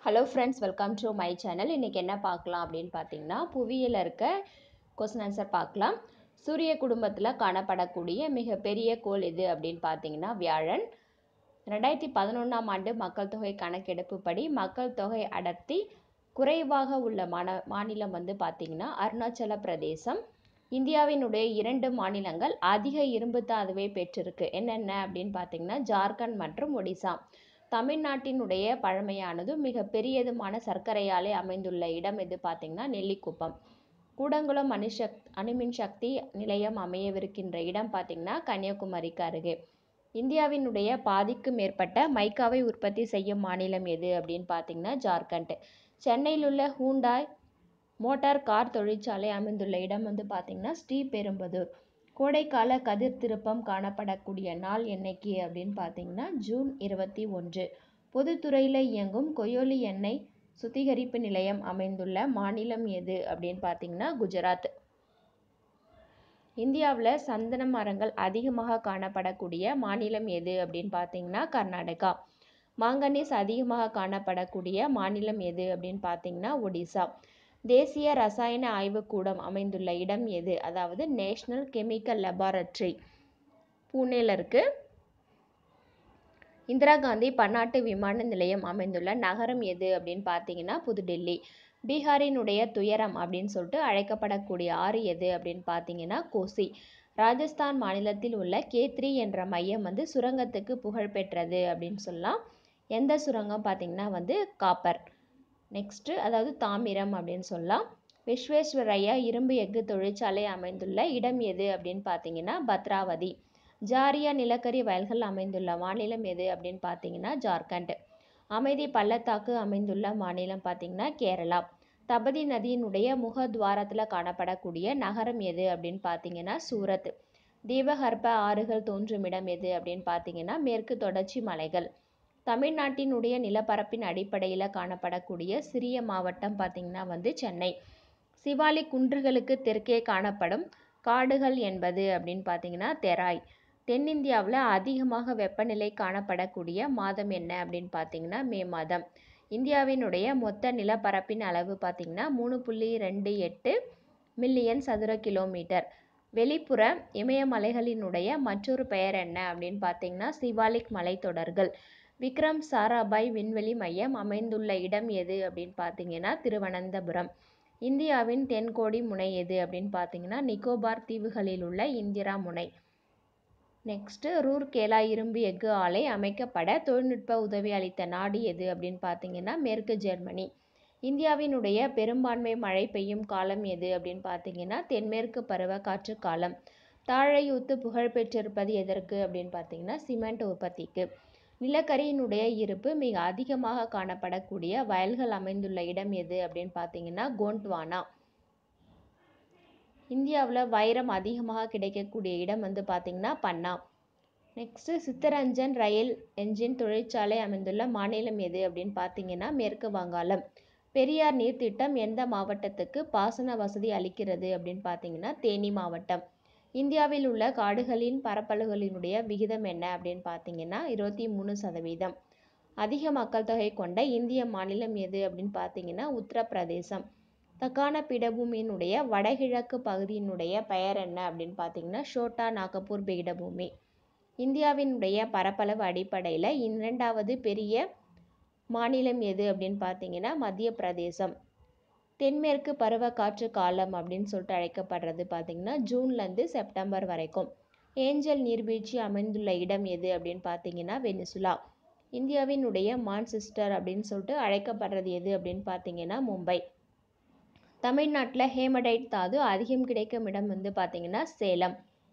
hello friends welcome to my channel இன்றைக்கி என்ன பார்க்கலாம் அப்படின்னு பார்த்தீங்கன்னா புவியில் இருக்க கொஸ்டின் ஆன்சர் பார்க்கலாம் சூரிய குடும்பத்தில் காணப்படக்கூடிய மிகப்பெரிய கோள் எது அப்படின்னு பார்த்தீங்கன்னா வியாழன் ரெண்டாயிரத்தி பதினொன்றாம் ஆண்டு மக்கள் தொகை கணக்கெடுப்புப்படி மக்கள் தொகை அடர்த்தி குறைவாக உள்ள மாந மாநிலம் வந்து பார்த்திங்கன்னா அருணாச்சல பிரதேசம் இந்தியாவினுடைய இரண்டு மாநிலங்கள் அதிக இரும்பு தாதுவை பெற்றிருக்கு என்னென்ன அப்படின்னு பார்த்தீங்கன்னா ஜார்க்கண்ட் மற்றும் ஒடிசா தமிழ்நாட்டினுடைய பழமையானது மிக பெரியதுமான சர்க்கரை ஆலை அமைந்துள்ள இடம் எது பார்த்தீங்கன்னா நெல்லிக்குப்பம் கூடங்குளம் அணுசக் அணுமின் சக்தி நிலையம் அமையவிருக்கின்ற இடம் பார்த்தீங்கன்னா கன்னியாகுமரிக்கு அருகே இந்தியாவினுடைய பாதிக்கு மேற்பட்ட மைக்காவை உற்பத்தி செய்யும் மாநிலம் எது அப்படின்னு பார்த்தீங்கன்னா ஜார்க்கண்ட் சென்னையில் உள்ள ஹூண்டாய் மோட்டார் கார் தொழிற்சாலை அமைந்துள்ள இடம் வந்து பார்த்திங்கன்னா ஸ்ரீபெரும்புதூர் கோடைக்கால கதிர் திருப்பம் காணப்படக்கூடிய நாள் என்னைக்கு அப்படின்னு பார்த்தீங்கன்னா ஜூன் இருபத்தி ஒன்று பொதுத்துறையில் இயங்கும் கொயோலி எண்ணெய் சுத்திகரிப்பு நிலையம் அமைந்துள்ள மாநிலம் எது அப்படின்னு பார்த்தீங்கன்னா குஜராத் இந்தியாவில் சந்தன மரங்கள் அதிகமாக காணப்படக்கூடிய மாநிலம் எது அப்படின்னு பார்த்தீங்கன்னா கர்நாடகா மாங்கனீஸ் அதிகமாக காணப்படக்கூடிய மாநிலம் எது அப்படின்னு பார்த்தீங்கன்னா ஒடிசா தேசிய ரசாயன ஆய்வுக்கூடம் அமைந்துள்ள இடம் எது அதாவது நேஷ்னல் கெமிக்கல் லெபார்டரி பூனேல இருக்கு இந்திரா காந்தி பன்னாட்டு விமான நிலையம் அமைந்துள்ள நகரம் எது அப்படின்னு பார்த்தீங்கன்னா புதுடெல்லி பீகாரினுடைய துயரம் அப்படின்னு சொல்லிட்டு அழைக்கப்படக்கூடிய ஆறு எது அப்படின்னு பார்த்தீங்கன்னா கோசி ராஜஸ்தான் மாநிலத்தில் உள்ள கேத்ரி என்ற மையம் வந்து சுரங்கத்துக்கு புகழ் பெற்றது அப்படின்னு சொல்லலாம் எந்த சுரங்கம் பார்த்தீங்கன்னா வந்து காப்பர் நெக்ஸ்ட்டு அதாவது தாமிரம் அப்படின்னு சொல்லலாம் விஸ்வேஸ்வரையா இரும்பு எஃகு தொழிற்சாலை அமைந்துள்ள இடம் எது அப்படின்னு பார்த்தீங்கன்னா பத்ராவதி ஜாரியா நிலக்கரி வயல்கள் அமைந்துள்ள மாநிலம் எது அப்படின்னு பார்த்தீங்கன்னா ஜார்க்கண்ட் அமைதி பள்ளத்தாக்கு அமைந்துள்ள மாநிலம் பார்த்தீங்கன்னா கேரளா தபதி நதியினுடைய முகத்வாரத்தில் காணப்படக்கூடிய நகரம் எது அப்படின்னு பார்த்தீங்கன்னா சூரத் தீபகற்ப ஆறுகள் தோன்றும் இடம் எது அப்படின்னு பார்த்தீங்கன்னா மேற்கு தொடர்ச்சி மலைகள் தமிழ்நாட்டினுடைய நிலப்பரப்பின் அடிப்படையில் காணப்படக்கூடிய சிறிய மாவட்டம் பார்த்திங்கன்னா வந்து சென்னை சிவாலி குன்றுகளுக்கு தெற்கே காணப்படும் காடுகள் என்பது அப்படின்னு பார்த்தீங்கன்னா தெராய் தென்னிந்தியாவில் அதிகமாக வெப்பநிலை காணப்படக்கூடிய மாதம் என்ன அப்படின்னு பார்த்தீங்கன்னா மே மாதம் இந்தியாவினுடைய மொத்த நிலப்பரப்பின் அளவு பார்த்திங்கன்னா மூணு புள்ளி ரெண்டு எட்டு மில்லியன் சதுர கிலோமீட்டர் வெளிப்புற இமயமலைகளினுடைய மற்றொரு பெயர் என்ன அப்படின்னு பார்த்தீங்கன்னா சிவாலிக் மலைத்தொடர்கள் விக்ரம் சாராபாய் விண்வெளி மையம் அமைந்துள்ள இடம் எது அப்படின்னு பார்த்தீங்கன்னா திருவனந்தபுரம் இந்தியாவின் தென்கோடி முனை எது அப்படின்னு பார்த்தீங்கன்னா நிக்கோபார் தீவுகளில் உள்ள இந்திரா முனை நெக்ஸ்ட்டு ரூர்கேலா இரும்பு எஃகு ஆலை அமைக்கப்பட தொழில்நுட்ப உதவி அளித்த நாடு எது அப்படின்னு பார்த்தீங்கன்னா மேற்கு ஜெர்மனி இந்தியாவினுடைய பெரும்பான்மை மழை பெய்யும் காலம் எது அப்படின்னு பார்த்தீங்கன்னா தென்மேற்கு பருவக்காற்று காலம் தாழையூத்து புகழ் பெற்றிருப்பது எதற்கு அப்படின்னு பார்த்தீங்கன்னா சிமெண்ட் உற்பத்திக்கு நிலக்கரியினுடைய இருப்பு மிக அதிகமாக காணப்படக்கூடிய வயல்கள் அமைந்துள்ள இடம் எது அப்படின்னு பார்த்தீங்கன்னா கோண்ட்வானா இந்தியாவில் வைரம் அதிகமாக கிடைக்கக்கூடிய இடம் வந்து பார்த்திங்கன்னா பன்னா நெக்ஸ்ட்டு சித்தரஞ்சன் ரயில் என்ஜின் தொழிற்சாலை அமைந்துள்ள மாநிலம் எது அப்படின்னு பார்த்தீங்கன்னா மேற்கு வங்காளம் பெரியார் நீர்த்திட்டம் எந்த மாவட்டத்துக்கு பாசன வசதி அளிக்கிறது அப்படின்னு பார்த்தீங்கன்னா தேனி மாவட்டம் இந்தியாவில் உள்ள காடுகளின் பரப்பளவுகளினுடைய விகிதம் என்ன அப்படின்னு பார்த்தீங்கன்னா இருபத்தி மூணு சதவீதம் அதிக மக்கள் தொகை கொண்ட இந்திய மாநிலம் எது அப்படின்னு பார்த்தீங்கன்னா உத்தரப்பிரதேசம் தக்கான பீடபூமியினுடைய வடகிழக்கு பகுதியினுடைய பெயர் என்ன அப்படின்னு பார்த்தீங்கன்னா ஷோட்டா நாகப்பூர் பீடபூமி இந்தியாவினுடைய பரப்பளவு அடிப்படையில் இரண்டாவது பெரிய மாநிலம் எது அப்படின்னு பார்த்தீங்கன்னா மத்திய பிரதேசம் தென்மேற்கு பருவக்காற்று காலம் அப்படின்னு சொல்லிட்டு அழைக்கப்படுறது பார்த்திங்கன்னா ஜூன்லேருந்து செப்டம்பர் வரைக்கும் ஏஞ்சல் நீர்வீழ்ச்சி அமைந்துள்ள இடம் எது அப்படின்னு பார்த்தீங்கன்னா வெனிசுலா இந்தியாவினுடைய மான்சிஸ்டர் அப்படின்னு சொல்லிட்டு அழைக்கப்படுறது எது அப்படின்னு பார்த்தீங்கன்னா மும்பை தமிழ்நாட்டில் ஹேமடைட் தாது அதிகம் கிடைக்கும் இடம் வந்து பார்த்தீங்கன்னா சேலம்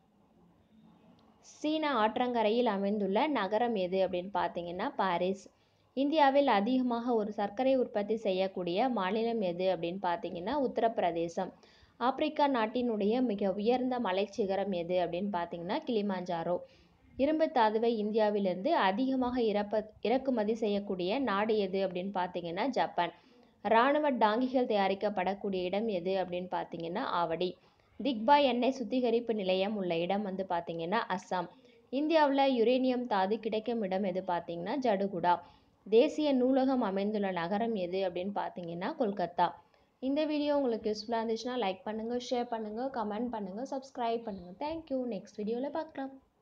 சீன ஆற்றங்கரையில் அமைந்துள்ள நகரம் எது அப்படின்னு பார்த்தீங்கன்னா பாரிஸ் இந்தியாவில் அதிகமாக ஒரு சர்க்கரை உற்பத்தி செய்யக்கூடிய மாநிலம் எது அப்படின்னு பார்த்தீங்கன்னா உத்தரப்பிரதேசம் ஆப்பிரிக்கா நாட்டினுடைய மிக உயர்ந்த மலைச்சிகரம் எது அப்படின்னு பார்த்தீங்கன்னா கிளிமாஞ்சாரோ இரும்பு தாதுவை இந்தியாவிலிருந்து அதிகமாக இறப்ப இறக்குமதி செய்யக்கூடிய நாடு எது அப்படின்னு பார்த்தீங்கன்னா ஜப்பான் இராணுவ டாங்கிகள் தயாரிக்கப்படக்கூடிய இடம் எது அப்படின்னு பார்த்தீங்கன்னா ஆவடி திக்பாய் எண்ணெய் சுத்திகரிப்பு நிலையம் உள்ள இடம் வந்து பார்த்தீங்கன்னா அஸ்ஸாம் இந்தியாவில் யுரேனியம் தாது கிடைக்கும் இடம் எது பார்த்தீங்கன்னா ஜடுகுடா தேசிய நூலகம் அமைந்துள்ள நகரம் எது அப்படின்னு பார்த்தீங்கன்னா கொல்கத்தா இந்த வீடியோ உங்களுக்கு யூஸ்ஃபுல்லாக இருந்துச்சுன்னா லைக் பண்ணுங்கள் ஷேர் பண்ணுங்கள் கமெண்ட் பண்ணுங்கள் சப்ஸ்கிரைப் பண்ணுங்கள் தேங்க்யூ நெக்ஸ்ட் வீடியோவில் பார்க்கலாம்